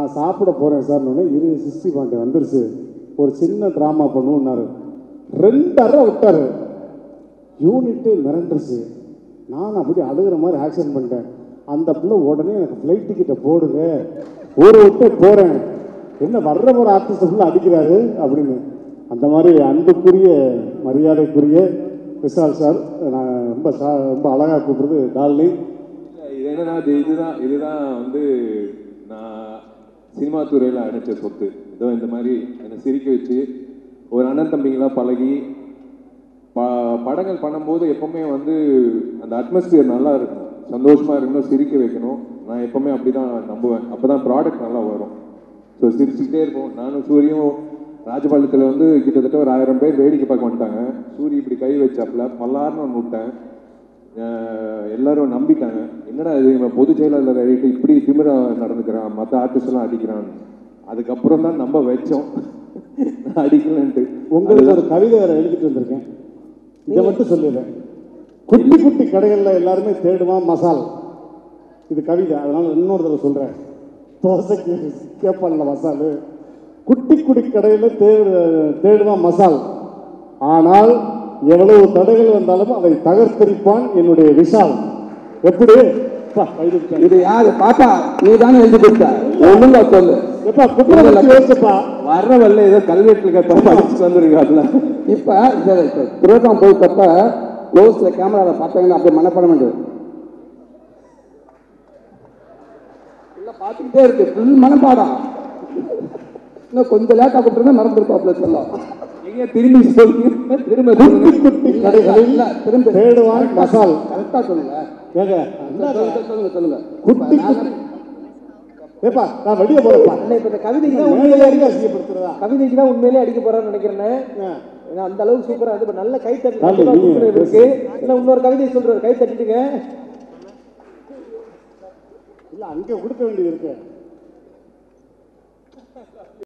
நான் சாப்பிட போகிறேன் சார்னு இரு சிக்ஸ்டி பாயிண்ட் வந்துருச்சு ஒரு சின்ன ட்ராமா பண்ணுவோன்னாரு ரெண்டு அரை விட்டாரு யூனிட்டு மிரண்டுருச்சு நான் அப்படி அழுகிற மாதிரி ஆக்ஷன் பண்ணிட்டேன் அந்த பிள்ளை உடனே எனக்கு ஃப்ளைட் டிக்கெட்டை போடுங்க ஊரை விட்டு போகிறேன் என்ன வர்ற ஒரு ஆர்டிஸ்ட் ஃபுல்லாக அடிக்கிறாரு அப்படின்னு அந்த மாதிரி அன்புக்குரிய மரியாதைக்குரிய விஷால் சார் நான் ரொம்ப சா ரொம்ப அழகாக கூப்பிடுறது டார்லிங் இது என்னன்னா இது இதுதான் இதுதான் வந்து நான் சினிமா துறையில் அணைச்ச சொத்து இதோ இந்த மாதிரி என்னை சிரிக்க வச்சு ஒரு அண்ணன் தம்பிங்களாம் பழகி ப படங்கள் பண்ணும்போது எப்பவுமே வந்து அந்த அட்மாஸ்பியர் நல்லா இருக்கணும் சந்தோஷமா இருக்கணும் சிரிக்க வைக்கணும் நான் எப்பவுமே அப்படி தான் நம்புவேன் அப்போ தான் ப்ராடக்ட் நல்லா வரும் ஸோ சிரிச்சுக்கிட்டே இருப்போம் நானும் சூரியும் ராஜபாளையத்தில் வந்து கிட்டத்தட்ட ஒரு ஆயிரம் பேர் வேடிக்கை பார்க்க வந்துட்டாங்க சூரி இப்படி கை வச்சாப்புல பல்லாருன்னு ஒன்று விட்டேன் அஹ் எல்லாரும் நம்பிட்டாங்க என்னடா இது இவன் பொதுச் செயலாளர் ஆகிட்டு இப்படி திமிரா நடந்துக்கிறான் மற்ற ஆர்டிஸ்ட் எல்லாம் அடிக்கிறான் அதுக்கப்புறம் தான் நம்ப வச்சோம் நான் அடிக்கலன்ட்டு உங்களுக்கு ஒரு கவிதை வேற எழுதிட்டு வந்திருக்கேன் இதை மட்டும் சொல்லிடுறேன் குட்டி குட்டி கடைகளில் எல்லாருமே தேடுவான் மசால் இது கவிதை அதனால இன்னொரு தடவை சொல்றேன் தோசைக்கு கேட்பான்ல மசால் குட்டி குட்டி கடையில் தேடு தேடுவான் மசால் ஆனால் எவ்வளவு தடைகள் வந்தாலும் அதை தகர்த்தரிப்பான் என்னுடைய விஷால் எப்படி அப்பா, கை தூக்கிட்டாங்க. இது யாரு பாப்பா நீ தானே எழுதி கொடுத்த ஒழுங்கா சொல்லு எப்பா குற்றம் வச்சு யோசிச்சுப்பா வர்ற வரல ஏதோ கல்வெட்டுல கேட்பா படிச்சுட்டு வந்துருக்காப்ல இப்ப ப்ரோக்ராம் போயிட்டப்ப க்ளோஸ்ல கேமரால பார்த்தாங்கன்னா அப்படியே மனப்படம் பண்ணுது இல்ல பார்த்துக்கிட்டே இருக்கு ஃபுல் மனப்பாடம் இன்னும் கொஞ்சம் லேட்டா கொடுத்துருந்தா மறந்துருப்பாப்ல சொல்ல எங்க திரும்பி சொல்லுங்க திரும்ப குட்டி சொல்லுங்க குட்டி கடைகளில் இல்ல திரும்ப தேடுவான் மசால் கரெக்டா சொல்லுங்க ஏங்க சொல்லுங்க சொல்லுங்க சொல்லுங்க குட்டி குட்டி ஏப்பா நான் வெளியே போறப்பா அண்ணா இப்ப இந்த கவிதைக்கு தான் மேலே உண்மையிலே அடிக்க அசிங்கப்படுத்துறதா கவிதைக்கு தான் உண்மையிலே அடிக்க போறான்னு நினைக்கிறேன் ஆ. ஏன்னா அந்த அளவுக்கு சூப்பரா அது இப்ப நல்ல கை காலி, தட்டு நீங்க இருக்கு ஏன்னா இன்னொரு கவிதை சொல்றாரு கை தட்டிட்டுங்க இல்ல அங்க கொடுக்க வேண்டியது இருக்கு